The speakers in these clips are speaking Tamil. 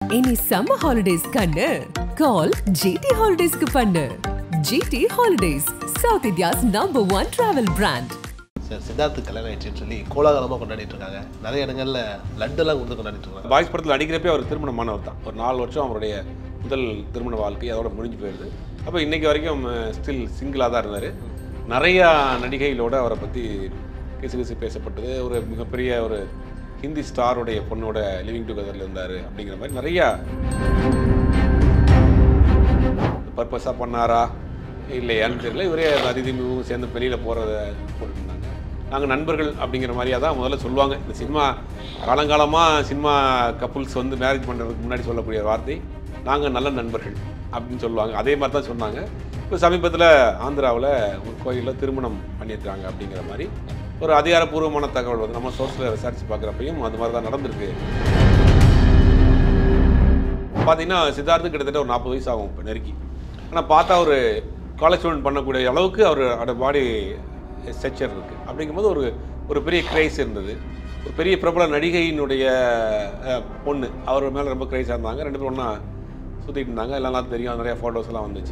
இனி சம்மர் ஹாலிடேஸ் கண்ணு கால் ஜிடி ஹாலிடேஸ்க்கு பண்ணு GT holidays south India's number one travel brand sir Siddharth கல்யாணம் ஆயிடுச்சுன்னு சொல்லி கோலாகலமாக கொண்டாடிட்டு இருக்காங்க நிறைய இடங்கள்ல லட்டெல்லாம் கொடுத்து கொண்டாடிட்டு இருக்காங்க பாய்ஸ் படத்தில் நடிக்கிறப்பே அவர் திருமணமானவர் தான் ஒரு நாலு வருஷம் அவருடைய முதல் திருமண வாழ்க்கை அதோட முடிஞ்சு போயிடுது அப்போ இன்னைக்கு வரைக்கும் ஸ்டில் சிங்கிளாக தான் இருந்தார் நிறையா நடிகைகளோட அவரை பற்றி கிசு கிசு பேசப்பட்டது ஒரு மிகப்பெரிய ஒரு ஹிந்தி ஸ்டாருடைய பொண்ணோட லிவிங் டுகெதரில் இருந்தார் அப்படிங்கிற மாதிரி நிறையா பர்பஸாக பண்ணாரா இல்லையான்னு தெரியல இவரே அதிதி மிகவும் சேர்ந்து வெளியில் போகிறத போட்டுருந்தாங்க நாங்கள் நண்பர்கள் அப்படிங்கிற மாதிரியா தான் முதல்ல சொல்லுவாங்க இந்த சினிமா காலங்காலமாக சினிமா கப்புள்ஸ் வந்து மேரேஜ் பண்ணுறதுக்கு முன்னாடி சொல்லக்கூடிய வார்த்தை நாங்கள் நல்ல நண்பர்கள் அப்படின்னு சொல்லுவாங்க அதே மாதிரி தான் சொன்னாங்க இப்போ சமீபத்தில் ஆந்திராவில் ஒரு கோயிலில் திருமணம் பண்ணியிருக்காங்க அப்படிங்கிற மாதிரி ஒரு அதிகாரப்பூர்வமான தகவல் வந்து நம்ம சோர்ஸில் விசாரித்து பார்க்குறப்பையும் அது மாதிரி தான் நடந்திருக்கு பார்த்தீங்கன்னா சித்தார்த்து கிட்டத்தட்ட ஒரு நாற்பது வயசு ஆகும் இப்போ நெருக்கி ஆனால் பார்த்தா ஒரு காலேஜ் ஸ்டூடெண்ட் பண்ணக்கூடிய அளவுக்கு அவர் பாடி ஸ்ட்ரக்சர் இருக்குது அப்படிங்கும்போது ஒரு ஒரு பெரிய கிரைஸ் இருந்தது ஒரு பெரிய பிரபல நடிகையினுடைய அஹ், பொண்ணு அவர் மேலே ரொம்ப கிரைஸாக இருந்தாங்க ரெண்டு பேரும் ஒன்றா சுற்றிட்டு இருந்தாங்க எல்லாம் தெரியும் நிறைய ஃபோட்டோஸ் எல்லாம் வந்துச்சு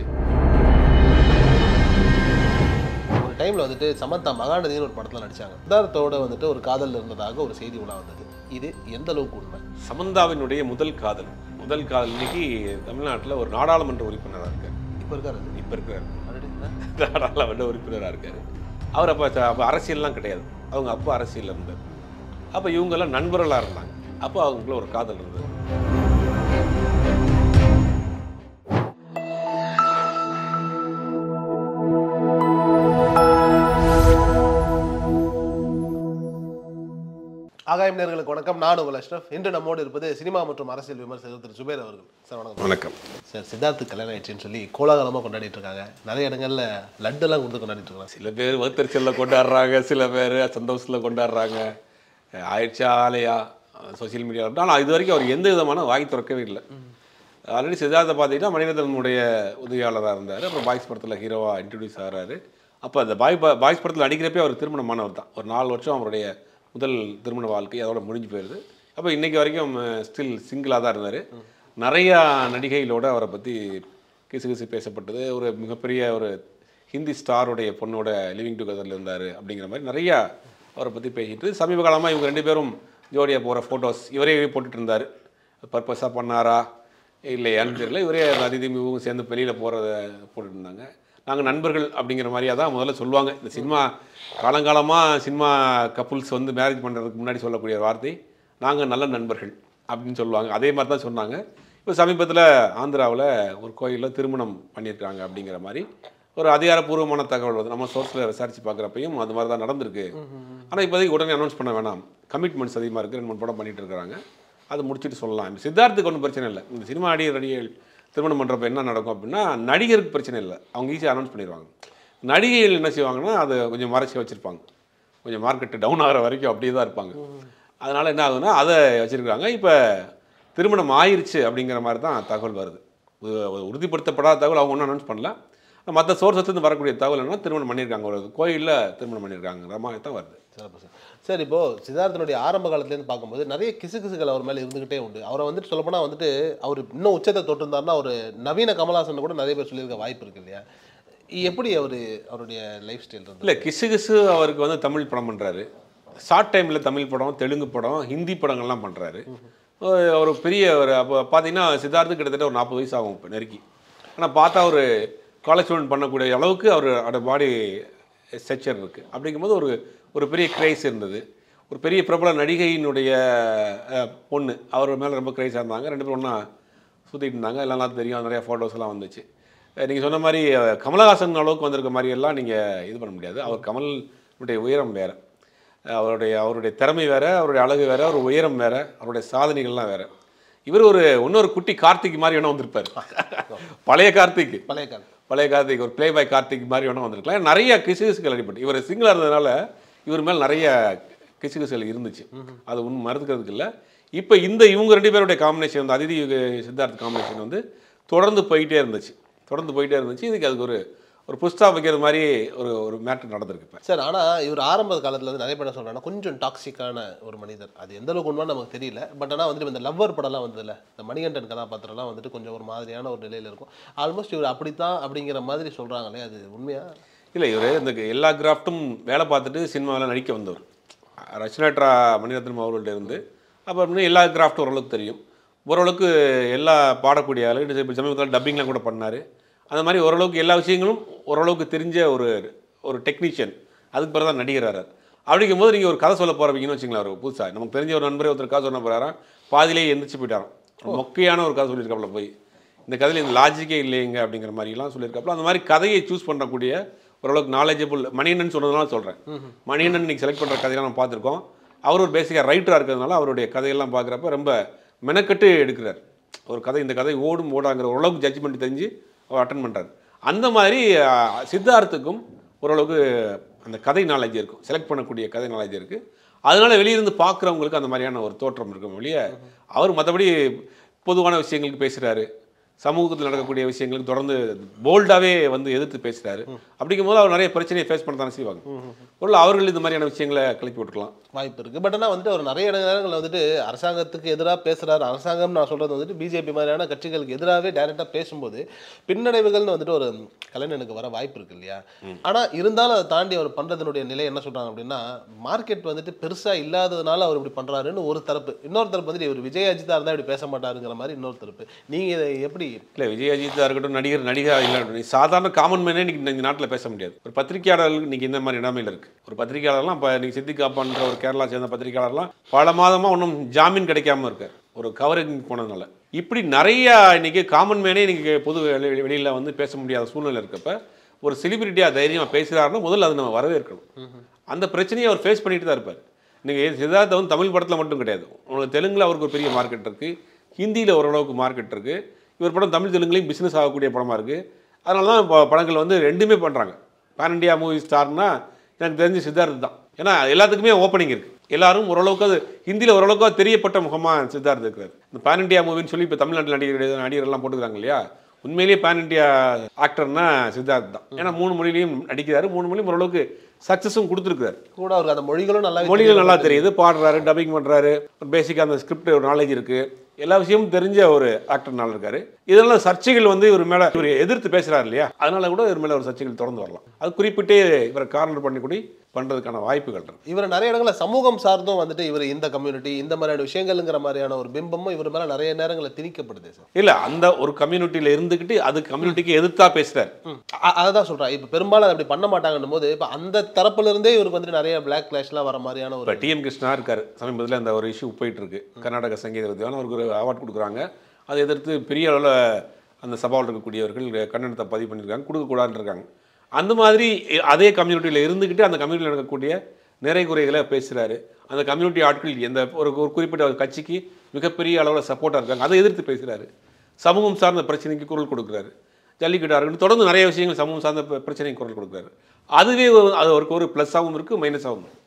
ஒரு டைம்ல வந்துட்டு சமந்தா மகாநதின்னு ஒரு படத்துல நடிச்சாங்க சித்தார்த்தோட வந்துட்டு ஒரு காதல் இருந்ததாக ஒரு செய்தி உலா வந்தது இது எந்த அளவுக்கு உண்மை சமந்தாவினுடைய முதல் காதல் முதல் காதல் இன்னைக்கு தமிழ்நாட்டில் ஒரு நாடாளுமன்ற உறுப்பினராக இருக்கார் இப்போ இருக்காரு அது? இப்போ இருக்கிறார் already? நாடாளுமன்ற உறுப்பினராக இருக்கார் அவர் அப்போ அப்போ அரசியல்லாம் கிடையாது அவங்க அப்பா அரசியலில் இருந்தார் அப்போ இவங்கெல்லாம் நண்பர்களாக இருந்தாங்க அப்போ அவங்களுக்குள்ள ஒரு காதல் இருந்தது ஆகாயம் நேர்களுக்கு வணக்கம் நான் உங்கள் அஷ்ரஃப் இன்று நம்மோடு இருப்பது சினிமா மற்றும் அரசியல் விமர்சகர் திரு சுபேர் அவர்கள் சார் வணக்கம் வணக்கம் சார் சித்தார்த்து கல்யாணம் ஆயிடுச்சுன்னு சொல்லி கோலாகலமாக கொண்டாடிட்டு இருக்காங்க நிறைய இடங்கள்ல லட்டெல்லாம் கொடுத்து கொண்டாடிட்டு இருக்காங்க சில பேர் வகுத்தறிச்சலில் கொண்டாடுறாங்க சில பேர் சந்தோஷத்தில் கொண்டாடுறாங்க அஹ் ஆயிடுச்சா ஆலையா சோஷியல் மீடியா ஆனால் இது வரைக்கும் அவர் எந்த விதமான வாய் திறக்கவே இல்லை ஆல்ரெடி சித்தார்த்தை பார்த்தீங்கன்னா மணிரத்னமுடைய உதவியாளராக இருந்தார் அப்புறம் பாய்ஸ் படத்தில் ஹீரோவாக இன்ட்ரடியூஸ் ஆகிறாரு அப்போ அந்த பாய் பா- பாய்ஸ் படத்தில் நடிக்கிறப்பே அவர் திருமணமானவர் தான் ஒரு நாலு வருஷம் அவருடைய முதல் திருமண வாழ்க்கை அதோட முடிஞ்சு போயிடுது அப்போ இன்னைக்கு வரைக்கும் ஸ்டில் சிங்கிளாக தான் இருந்தார் நிறையா நடிகைகளோட அவரை பற்றி கிசு கிசு பேசப்பட்டது ஒரு மிகப்பெரிய ஒரு ஹிந்தி ஸ்டாருடைய பொண்ணோட லிவிங் டுகெதரில் இருந்தார் அப்படிங்கிற மாதிரி நிறையா அவரை பற்றி பேசிட்டு சமீப காலமாக இவங்க ரெண்டு பேரும் ஜோடியாக போகிற ஃபோட்டோஸ் இவரே போட்டுட்டு இருந்தார் பர்பஸாக பண்ணாரா இல்லையான்னு தெரியல இவரே அதிதி மிகவும் சேர்ந்து வெளியில் போகிறத போட்டுட்டு இருந்தாங்க நாங்கள் நண்பர்கள் அப்படிங்கிற மாதிரியா தான் முதல்ல சொல்லுவாங்க இந்த சினிமா காலங்காலமாக சினிமா கப்புள்ஸ் வந்து மேரேஜ் பண்ணுறதுக்கு முன்னாடி சொல்லக்கூடிய வார்த்தை நாங்கள் நல்ல நண்பர்கள் அப்படின்னு சொல்லுவாங்க அதே மாதிரி தான் சொன்னாங்க இப்போ சமீபத்தில் ஆந்திராவில் ஒரு கோயிலில் திருமணம் பண்ணியிருக்காங்க அப்படிங்கிற மாதிரி ஒரு அதிகாரப்பூர்வமான தகவல் வந்து நம்ம சோர்ஸில் விசாரித்து பார்க்குறப்பையும் அது மாதிரி தான் நடந்திருக்கு ஆனால் இப்போதைக்கு உடனே அனௌன்ஸ் பண்ண வேணாம் கமிட்மெண்ட்ஸ் அதிகமாக இருக்குது ரெண்டு மூணு படம் பண்ணிட்டு இருக்கிறாங்க அது முடிச்சுட்டு சொல்லலாம் இப்போ சித்தார்த்துக்கு ஒன்றும் பிரச்சனை இல்லை இந்த சினிமா நடிகர் நடிகைகள் திருமணம் பண்ணுறப்ப என்ன நடக்கும் அப்படின்னா நடிகருக்கு பிரச்சனை இல்லை அவங்க ஈஸியாக அனௌன்ஸ் பண்ணிடுவாங்க நடிகைகள் என்ன செய்வாங்கன்னா அதை கொஞ்சம் மறைச்சி வச்சுருப்பாங்க கொஞ்சம் மார்க்கெட்டு டவுன் ஆகிற வரைக்கும் அப்படியே தான் இருப்பாங்க அதனால் என்ன ஆகுதுன்னா அதை வச்சுருக்காங்க இப்போ திருமணம் ஆயிருச்சு அப்படிங்கிற மாதிரி தான் தகவல் வருது உ- உறுதிப்படுத்தப்படாத தகவல் அவங்க ஒன்றும் அனௌன்ஸ் பண்ணல மற்ற சோர்ஸஸ்லேருந்து வரக்கூடிய தகவல் என்ன திருமணம் பண்ணியிருக்காங்க ஒரு கோயிலில் திருமணம் பண்ணியிருக்காங்கிற மாதிரி தான் வருது சிறப்பு சார் சார் இப்போ சித்தார்த்தனுடைய ஆரம்ப காலத்துலேருந்து பார்க்கும்போது நிறைய கிசு கிசுகள் அவர் மேலே இருந்துகிட்டே உண்டு அவரை வந்துட்டு சொல்லப்போனால் வந்துட்டு அவர் இன்னும் உச்சத்தை தொட்டிருந்தாருன்னா ஒரு நவீன கமலாசன் கூட நிறைய பேர் சொல்லியிருக்க வாய்ப்பு இருக்கு இல்லையா எப்படி அவர் அவருடைய லைஃப் ஸ்டைல் இருந்தது இல்லை கிசு கிசு அவருக்கு வந்து தமிழ் படம் பண்ணுறாரு ஷார்ட் டைமில் தமிழ் படம் தெலுங்கு படம் ஹிந்தி படங்கள்லாம் பண்ணுறாரு ஒரு பெரிய ஒரு அப்போ பார்த்தீங்கன்னா சித்தார்த்து கிட்டத்தட்ட ஒரு நாற்பது வயசு ஆகும் இப்போ நெருக்கி ஆனால் பார்த்தா ஒரு காலேஜ் ஸ்டூடெண்ட் பண்ணக்கூடிய அளவுக்கு அவர் பாடி ஸ்ட்ரக்சர் இருக்குது அப்படிங்கும்போது ஒரு ஒரு பெரிய கிரைஸ் இருந்தது ஒரு பெரிய பிரபல நடிகையினுடைய அஹ், பொண்ணு அவர் மேலே ரொம்ப கிரைஸாக இருந்தாங்க ரெண்டு பேரும் ஒன்றா சுற்றிட்டு இருந்தாங்க எல்லாம் தெரியும் நிறைய ஃபோட்டோஸ் எல்லாம் வந்துச்சு நீங்கள் சொன்ன மாதிரி அஹ், கமலஹாசன் அளவுக்கு வந்திருக்க மாதிரி எல்லாம் நீங்கள் இது பண்ண முடியாது அவர் கமலுடைய உயரம் வேறு அவருடைய அவருடைய திறமை வேறு அவருடைய அழகு வேறு அவர் உயரம் வேறு அவருடைய சாதனைகள்லாம் வேறு இவர் ஒரு இன்னொரு குட்டி கார்த்திக் மாதிரி வேணா வந்திருப்பார் பழைய கார்த்திக் பழைய காலம் பழைய கார்த்திக் ஒரு ப்ளே பாய் கார்த்திக் மாதிரி வேணா வந்திருக்கலாம் நிறைய கிசுகிசுகள் அடிப்பட்டு இவர் சிங்கிளாக இருந்ததுனால இவர் மேல் நிறைய கிசுகிசுகள் இருந்துச்சு அது ஒன்றும் மறுக்கிறதுக்கு இல்லை இப்போ இந்த இவங்க ரெண்டு பேருடைய காம்பினேஷன் வந்து அதிதி யுக- சித்தார்த் காம்பினேஷன் வந்து தொடர்ந்து போயிட்டே இருந்துச்சு தொடர்ந்து போயிட்டே இருந்துச்சு இதுக்கு அதுக்கு ஒரு ஒரு புஸ்தா வைக்கிற மாதிரி ஒரு ஒரு மேட்டர் நடந்திருக்கு இப்போ சார் ஆனா இவர் ஆரம்ப காலத்துல வந்து நிறைய பேர் என்ன சொல்றாங்கன்னா கொஞ்சம் டாக்ஸிக்கான ஒரு மனிதர் அது எந்த அளவுக்கு உண்மை நமக்கு தெரியல பட் ஆனா வந்துட்டு இந்த லவ்வர் படம்லாம் வந்ததுல இந்த மணிகண்டன் கதாபாத்திரம்லாம் வந்துட்டு கொஞ்சம் ஒரு மாதிரியான ஒரு நிலையில இருக்கும் ஆல்மோஸ்ட் இவர் அப்படித்தான் அப்படிங்கிற மாதிரி சொல்றாங்களே அது உண்மையா இல்லை இவர் இந்த எல்லா கிராஃப்ட்டும் வேலை பார்த்துட்டு சினிமாவில் நடிக்க வந்தவர் ரச்சனாட்ரா மணிரத்னம் அவர்கள்ட்ட இருந்து அப்புறம் எல்லா கிராஃப்ட்டும் ஓரளவுக்கு தெரியும் ஓரளவுக்கு எல்லா பாடக்கூடிய ஆளு இப்போ சமீபத்தில் டப்பிங்லாம் கூட பண்ணார் அந்த மாதிரி ஓரளவுக்கு எல்லா விஷயங்களும் ஓரளவுக்கு தெரிஞ்ச ஒரு ஒரு டெக்னீஷியன் அதுக்கு பிறகு தான் நடிகரார் அப்படிங்கும் போது நீங்கள் ஒரு கதை சொல்ல போகிறீங்கன்னு வச்சுங்களேன் அவர் புதுசாக நமக்கு தெரிஞ்ச ஒரு நண்பரே ஒருத்தர் கதை சொல்ல போகிறாராம் பாதியிலே எந்திரிச்சு போயிட்டாராம் மொக்கையான ஒரு கதை சொல்லியிருக்காப்புல போய் இந்த கதையில் இந்த லாஜிக்கே இல்லைங்க அப்படிங்கிற மாதிரிலாம் சொல்லியிருக்காப்புல அந்த மாதிரி கதையை சூஸ் பண்ணக்கூடிய ஓரளவுக்கு நாலேஜபிள் மணியண்ணன் சொன்னதுனால சொல்கிறேன் மணியண்ணன் இன்னைக்கு செலக்ட் பண்ணுற கதையெல்லாம் நம்ம பார்த்துருக்கோம் அவர் ஒரு பேசிக்காக ரைட்டராக இருக்கிறதுனால அவருடைய கதையெல்லாம் பார்க்குறப்ப ரொம்ப மெனக்கட்டு எடுக்கிறார் ஒரு கதை இந்த கதை ஓடும் ஓடாங்கிற ஓரளவுக்கு ஜட்ஜ்மெண்ட் தெரிஞ்சு அவர் அட்டன் பண்ணுறாரு அந்த மாதிரி அஹ், சித்தார்த்துக்கும் ஓரளவுக்கு அந்த கதை நாலேஜ் இருக்கும் செலக்ட் பண்ணக்கூடிய கதை நாலேஜ் இருக்குது அதனால வெளியிருந்து பார்க்குறவங்களுக்கு அந்த மாதிரியான ஒரு தோற்றம் இருக்கும் வெளியே அவர் மற்றபடி பொதுவான விஷயங்களுக்கு பேசுகிறாரு சமூகத்தில் நடக்கக்கூடிய விஷயங்களுக்கு தொடர்ந்து போல்டாகவே வந்து எதிர்த்து பேசுகிறாரு அப்படிங்கும்போது அவர் நிறைய பிரச்சனையை ஃபேஸ் பண்ண தானே செய்வாங்க ஒரு அவர்கள் இந்த மாதிரியான விஷயங்களை கிளப்பி விட்டுருக்கலாம் வாய்ப்பு இருக்கு பட் ஆனா வந்துட்டு ஒரு நிறைய நேரங்களில் வந்துட்டு அரசாங்கத்துக்கு எதிராக பேசுறாரு அரசாங்கம் நான் சொல்றது வந்துட்டு பிஜேபி மாதிரியான கட்சிகளுக்கு எதிராகவே டைரக்டா பேசும்போது பின்னடைவுகள்னு வந்துட்டு ஒரு கலைஞனுக்கு வர வாய்ப்பு இருக்கு இல்லையா ஆனா இருந்தாலும் அதை தாண்டி அவர் பண்றதுனுடைய நிலை என்ன சொல்றாங்க அப்படின்னா மார்க்கெட் வந்துட்டு பெருசா இல்லாததுனால அவர் இப்படி பண்றாருன்னு ஒரு தரப்பு இன்னொரு தரப்பு வந்துட்டு இவர் விஜய் அஜித்தா இருந்தா இப்படி பேச மாட்டாருங்கிற மாதிரி இன்னொரு தரப்பு நீங்க இதை எப்படி இல்லை விஜய் அஜித்தா இருக்கட்டும் நடிகர் நடிகர் இல்லை சாதாரண காமன் மேனே இன்னைக்கு இந்த நாட்டில் பேச முடியாது ஒரு பத்திரிகையாளர்களுக்கு இன்னைக்கு இந்த மாதிரி நிலைமையில் இருக்குது ஒரு பத்திரிகையாளர்லாம் இப்போ இன்னைக்கு சித்திகாப்பான்ற ஒரு கேரளா சேர்ந்த பத்திரிகையாளர்லாம் பல மாதமாக ஒன்றும் ஜாமீன் கிடைக்காம இருக்கார் ஒரு கவரிங் போனதுனால இப்படி நிறைய இன்னைக்கு காமன் மேனே இன்னைக்கு பொது வெளி- வெளியில வந்து பேச முடியாத சூழ்நிலை இருக்கப்ப ஒரு செலிபிரிட்டியாக தைரியமாக பேசுகிறாருன்னா முதல்ல அதை நம்ம வரவேற்கணும் அந்த பிரச்சனையை அவர் ஃபேஸ் பண்ணிட்டு தான் இருப்பார் நீங்கள் சித்தார்த்த வந்து தமிழ் படத்தில் மட்டும் கிடையாது உங்களுக்கு தெலுங்கில் அவருக்கு ஒரு பெரிய மார்க்கெட் இருக்குது ஹிந்தியில் ஓரளவுக்கு மார்க்கெட் இருக்குது இவர் படம் தமிழ் தெலுங்குலையும் பிஸ்னஸ் ஆகக்கூடிய படமாக இருக்குது அதனால தான் இப்போ படங்கள் வந்து ரெண்டுமே பண்ணுறாங்க பேன் இண்டியா மூவி ஸ்டார்னா எனக்கு தெரிஞ்ச சித்தார்த் தான் ஏன்னா எல்லாத்துக்குமே ஓப்பனிங் இருக்குது எல்லாரும் ஓரளவுக்கு அது ஹிந்தியில் ஓரளவுக்கு அது தெரியப்பட்ட முகமாக சித்தார்த் இருக்கிறார் இந்த பேன் இண்டியா மூவின்னு சொல்லி இப்போ தமிழ்நாட்டில் நடிகர் நடிகர்லாம் போட்டுக்கிறாங்க இல்லையா உண்மையிலேயே பேன் இண்டியா ஆக்டர்னா சித்தார்த் தான் ஏன்னா மூணு மொழியிலையும் நடிக்கிறாரு மூணு மொழியும் ஓரளவுக்கு சக்ஸஸும் கொடுத்துருக்காரு கூட அவருக்கு அந்த மொழிகளும் நல்லா மொழிகள் நல்லா தெரியுது பாடுறாரு டப்பிங் பண்ணுறாரு பேசிக்காக அந்த ஸ்கிரிப்ட் ஒரு நாலேஜ் இருக்குது எல்லா விஷயமும் தெரிஞ்ச ஒரு ஆக்டர்னால இருக்காரு இதெல்லாம் சர்ச்சைகள் வந்து இவர் மேலே இவர் எதிர்த்து பேசுகிறாரு இல்லையா அதனால கூட இவர் மேலே ஒரு சர்ச்சைகள் தொடர்ந்து வரலாம் அது குறிப்பிட்டே இவரை கார்னர் பண்ணி கூடி பண்ணுறதுக்கான வாய்ப்புகள் இருக்கு இவர் நிறைய இடங்களில் சமூகம் சார்ந்தும் வந்துட்டு இவர் இந்த கம்யூனிட்டி இந்த மாதிரியான விஷயங்கள்ங்கிற மாதிரியான ஒரு பிம்பமும் இவர் மேல நிறைய நேரங்களில் திணிக்கப்படுது சார் இல்லை அந்த ஒரு கம்யூனிட்டியில் இருந்துக்கிட்டு அது கம்யூனிட்டிக்கு எதிர்த்தா பேசுகிறார் அதை தான் சொல்கிறேன் இப்போ பெரும்பாலும் அதை அப்படி பண்ண மாட்டாங்கன்னும் போது இப்போ அந்த தரப்புல இருந்தே இவருக்கு வந்துட்டு நிறைய பிளாக் கிளாஷ்லாம் வர மாதிரியான ஒரு இப்போ டிஎம் கிருஷ்ணா இருக்கார் சமீபத்தில் அந்த ஒரு இஷ்யூ போயிட்டு இருக்கு கர்நாடக சங்கீத வித்வான் அவருக்கு ஒரு அவார்ட் கொடுக்குறாங்க அதை எதிர்த்து பெரிய அளவில் அந்த சபாவில் இருக்கக்கூடியவர்கள் கண்டனத்தை பதிவு பண்ணியிருக்காங்க கொடுக்கக்கூடாதுன்னு இருக்காங்க அந்த மாதிரி அதே கம்யூனிட்டியில் இருந்துக்கிட்டு அந்த கம்யூனிட்டியில் நடக்கக்கூடிய நிறை குறைகளை பேசுகிறாரு அந்த கம்யூனிட்டி ஆட்கள் எந்த ஒரு ஒரு குறிப்பிட்ட ஒரு கட்சிக்கு மிகப்பெரிய அளவில் சப்போர்ட்டாக இருக்காங்க அதை எதிர்த்து பேசுகிறாரு சமூகம் சார்ந்த பிரச்சனைக்கு குரல் கொடுக்குறாரு ஜல்லிக்கட்டாக இருக்கட்டும் தொடர்ந்து நிறைய விஷயங்கள் சமூகம் சார்ந்த பிர- பிரச்சனைக்கு குரல் கொடுக்குறாரு அதுவே ஒரு- அது அவருக்கு ஒரு ப்ளஸ்ஸாகவும் இருக்குது மைனஸாகவும் இருக்குது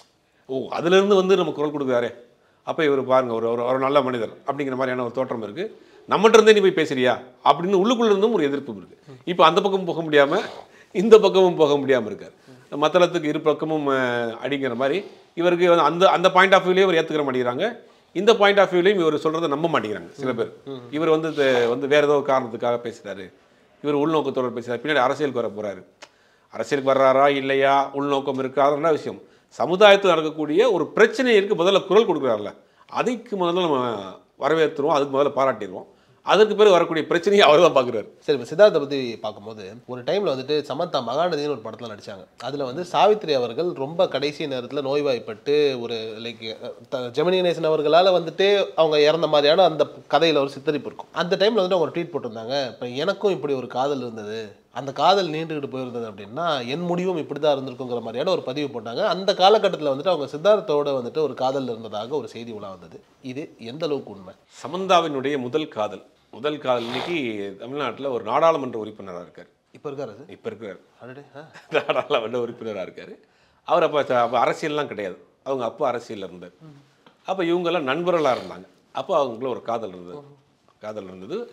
ஓ அதுலேருந்து வந்து நம்ம குரல் கொடுக்குறாரே அப்போ இவர் பாருங்க ஒரு ஒரு ஒரு நல்ல மனிதர் அப்படிங்கிற மாதிரியான ஒரு தோற்றம் இருக்குது நம்மகிட்ட இருந்தே நீ போய் பேசுறியா அப்படின்னு உள்ளுக்குள்ள இருந்தும் ஒரு எதிர்ப்பு இருக்குது இப்போ அந்த பக்கமும் போக முடியாமல் இந்த பக்கமும் போக முடியாமல் இருக்கார் மத்தளத்துக்கு இரு பக்கமும் அஹ், அடிங்கிற மாதிரி இவருக்கு வந்து அந்த அந்த பாயிண்ட் ஆஃப் வியூலேயே இவர் ஏற்றுக்கிற மாட்டேங்கிறாங்க இந்த பாயிண்ட் ஆஃப் வியூலையும் இவர் சொல்கிறத நம்ப மாட்டேங்கிறாங்க சில பேர் இவர் வந்து இது- வந்து வேற ஏதோ ஒரு காரணத்துக்காக பேசுகிறாரு இவர் உள்நோக்கத்தோட பேசுகிறார் பின்னாடி அரசியலுக்கு வர போகிறாரு அரசியலுக்கு வர்றாரா இல்லையா உள்நோக்கம் இருக்கா அதெல்லாம் விஷயம் சமுதாயத்தில் நடக்கக்கூடிய ஒரு பிரச்சனைக்கு முதல்ல குரல் கொடுக்குறாருல அதுக்கு முதல்ல நம்ம வரவேற்றுருவோம் அதுக்கு முதல்ல பாராட்டிடுவோம் அதுக்கு பிறகு வரக்கூடிய பிரச்சனையை அவர் தான் பார்க்குறாரு சரி இப்போ சித்தார்த்தை பற்றி பார்க்கும்போது ஒரு டைமில் வந்துட்டு சமந்தா மகாநதின்னு ஒரு படத்தில் நடிச்சாங்க அதில் வந்து சாவித்ரி அவர்கள் ரொம்ப கடைசி நேரத்தில் நோய்வாய்ப்பட்டு ஒரு லைக் ஜெமினி கணேசன் அவர்களால் வந்துட்டு அவங்க இறந்த மாதிரியான அந்த கதையில் ஒரு சித்தரிப்பு இருக்கும் அந்த டைமில் வந்துட்டு அவங்க ட்வீட் போட்டிருந்தாங்க இப்போ எனக்கும் இப்படி ஒரு காதல் இருந்தது அந்த காதல் நீண்டுகிட்டு போயிருந்தது அப்படின்னா என் முடிவும் இப்படி தான் இருந்திருக்குங்கிற மாதிரியான ஒரு பதிவு போட்டாங்க அந்த காலகட்டத்தில் வந்துட்டு அவங்க சித்தார்த்தோட வந்துட்டு ஒரு காதல் இருந்ததாக ஒரு செய்தி உலா வந்தது இது எந்த அளவுக்கு உண்மை சமந்தாவினுடைய முதல் காதல் முதல் காதல் இன்னைக்கு தமிழ்நாட்டில் ஒரு நாடாளுமன்ற உறுப்பினராக இருக்கார் இப்போ இருக்காரு அது இப்போ இருக்கிறார் அடடே ஆ நாடாளுமன்ற உறுப்பினராக இருக்கார் அவர் அப்போ அப்போ அரசியல்லாம் கிடையாது அவங்க அப்பா அரசியலில் இருந்தார் அப்போ இவங்கெல்லாம் நண்பர்களாக இருந்தாங்க அப்போ அவங்களுக்குள்ள ஒரு காதல் இருந்தது காதல் இருந்தது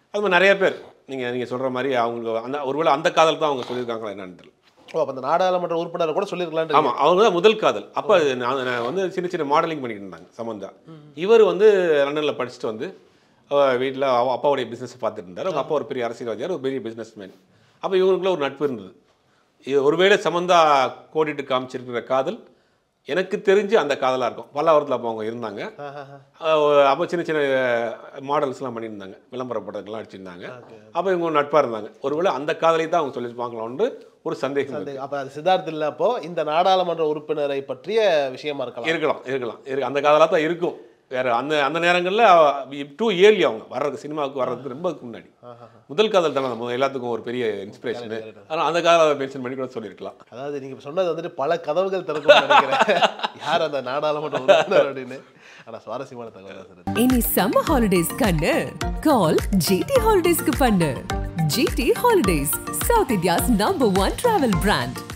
அது மாதிரி நிறைய பேர் நீங்கள் நீங்கள் சொல்கிற மாதிரி அவங்க அந்த ஒருவேளை அந்த காதல் தான் அவங்க சொல்லியிருக்காங்களா என்னன்னு தெரியல ஓ அப்ப அந்த நாடாளுமன்ற உறுப்பினர் கூட சொல்லியிருக்கலான் ஆமாம் அவங்க தான் முதல் காதல் அப்போ நான் நான் வந்து சின்ன சின்ன மாடலிங் பண்ணிட்டு இருந்தாங்க சமந்தா இவர் வந்து லண்டனில் படிச்சுட்டு வந்து வீட்டில் அப்பாவுடைய பிஸ்னஸ் பார்த்துட்டு இருந்தார் அவங்க அப்பா ஒரு பெரிய அரசியல்வாதியார் ஒரு பெரிய பிஸ்னஸ் மேன் அப்போ இவங்களுக்குள்ள ஒரு நட்பு இருந்தது இது ஒருவேளை சமந்தா கோடிட்டு காமிச்சிருக்கிற காதல் எனக்கு தெரிஞ்சு அந்த காதலாக இருக்கும் பல்லாவரத்தில் அப்போ அவங்க இருந்தாங்க அப்போ சின்ன சின்ன மாடல்ஸ்லாம் பண்ணியிருந்தாங்க விளம்பர படத்துக்கெல்லாம் அடிச்சிருந்தாங்க அப்போ இவங்க நட்பாக இருந்தாங்க ஒருவேளை அந்த காதலை தான் அவங்க சொல்லியிருப்பாங்களோன்னு ஒரு சந்தேகம் இருக்கு. அப்ப அது சித்தார்த் இல்ல அப்போ இந்த நாடாளுமன்ற உறுப்பினரை பற்றிய விஷயமா இருக்கலாம் இருக்கலாம் இருக்கலாம் இருக்கு அந்த காதலாக தான் இருக்கும் வேற அந்த அந்த நேரங்களில் டூ இயர்லி அவங்க வர்றது சினிமாவுக்கு வர்றதுக்கு ரொம்ப முன்னாடி முதல் காதல் தானே நம்ம எல்லாத்துக்கும் ஒரு பெரிய இன்ஸ்பிரேஷனு ஆனால் அந்த காதலை மென்ஷன் பண்ணி கூட சொல்லியிருக்கலாம் அதாவது நீங்க சொன்னது வந்துட்டு பல கதவுகள் திறக்கும் நினைக்கிறேன் யார் அந்த நாடாளுமன்ற உறுப்பினர் அப்படின்னு ஆனா சுவாரஸ்யமான தகவல் தான் சார் இது. இனி சம்மர் ஹாலிடேஸ் கண்ணு கால் ஜிடி ஹாலிடேஸ்க்கு பண்ணு GT holidays south India's number one travel brand